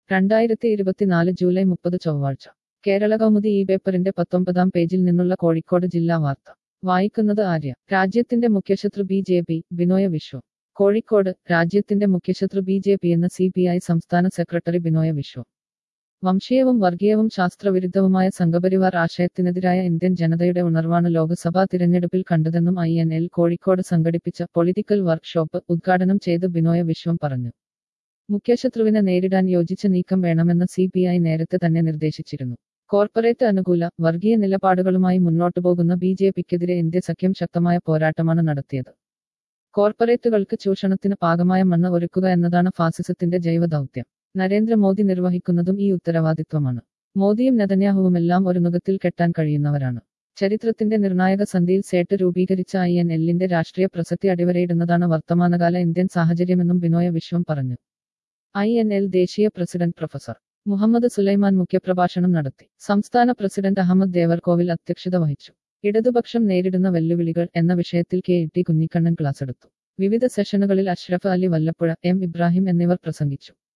രണ്ടായിരത്തി ഇരുപത്തിനാല് ജൂലൈ മുപ്പത് ചൊവ്വാഴ്ച കേരള കൗമുദി ഈ പേപ്പറിന്റെ പത്തൊമ്പതാം പേജിൽ നിന്നുള്ള കോഴിക്കോട് ജില്ലാ വാർത്ത വായിക്കുന്നത് ആര്യ രാജ്യത്തിന്റെ മുഖ്യശത്രു B J P Binoy Viswam Kozhikode രാജ്യത്തിന്റെ മുഖ്യശത്രു ബി ജെ പി എന്ന് സി പി ഐ സംസ്ഥാന സെക്രട്ടറി ബിനോയ വിശ്വം വംശീയവും വർഗീയവും ശാസ്ത്രവിരുദ്ധവുമായ സംഘപരിവാർ ആശയത്തിനെതിരായ ഇന്ത്യൻ ജനതയുടെ ഉണർവാണ് ലോക്സഭാ തിരഞ്ഞെടുപ്പിൽ കണ്ടതെന്നും ഐ എൻ എൽ കോഴിക്കോട് സംഘടിപ്പിച്ച പൊളിറ്റിക്കൽ വർക്ക്ഷോപ്പ് ഉദ്ഘാടനം ചെയ്ത് ബിനോയ വിശ്വം പറഞ്ഞു മുഖ്യശത്രുവിനെ നേരിടാൻ യോജിച്ച നീക്കം വേണമെന്ന് സി പി ഐ നേരത്തെ തന്നെ നിർദ്ദേശിച്ചിരുന്നു കോർപ്പറേറ്റ് അനുകൂല വർഗീയ നിലപാടുകളുമായി മുന്നോട്ടു പോകുന്ന ബി ജെ പിക്കെതിരെ ഇന്ത്യ സഖ്യം ശക്തമായ പോരാട്ടമാണ് നടത്തിയത് കോർപ്പറേറ്റുകൾക്ക് ചൂഷണത്തിന് പാകമായ മണ്ണ് ഒരുക്കുക എന്നതാണ് ഫാസിസത്തിന്റെ ജൈവദൗത്യം നരേന്ദ്രമോദി നിർവഹിക്കുന്നതും ഈ ഉത്തരവാദിത്വമാണ് മോദിയും നെതന്യാഹുവുമെല്ലാം ഒരു നുഖത്തിൽ കെട്ടാൻ കഴിയുന്നവരാണ് ചരിത്രത്തിന്റെ നിർണായക സന്ധിയിൽ സേട്ട് രൂപീകരിച്ച ഐ എൻ എല്ലിന്റെ രാഷ്ട്രീയ പ്രസക്തി അടിവരയിടുന്നതാണ് വർത്തമാനകാല ഇന്ത്യൻ സാഹചര്യമെന്നും ബിനോയ വിശ്വം പറഞ്ഞു ഐ എൻ എൽ ദേശീയ പ്രസിഡന്റ് പ്രൊഫസർ മുഹമ്മദ് സുലൈമാൻ മുഖ്യപ്രഭാഷണം നടത്തി സംസ്ഥാന പ്രസിഡന്റ് അഹമ്മദ് ദേവർകോവിൽ അധ്യക്ഷത വഹിച്ചു ഇടതുപക്ഷം നേരിടുന്ന വെല്ലുവിളികൾ എന്ന വിഷയത്തിൽ കെ ടി കുഞ്ഞിക്കണ്ണൻ ക്ലാസ് എടുത്തു വിവിധ സെഷനുകളിൽ അഷ്റഫ് അലി വല്ലപ്പുഴ എം ഇബ്രാഹിം എന്നിവർ പ്രസംഗിച്ചു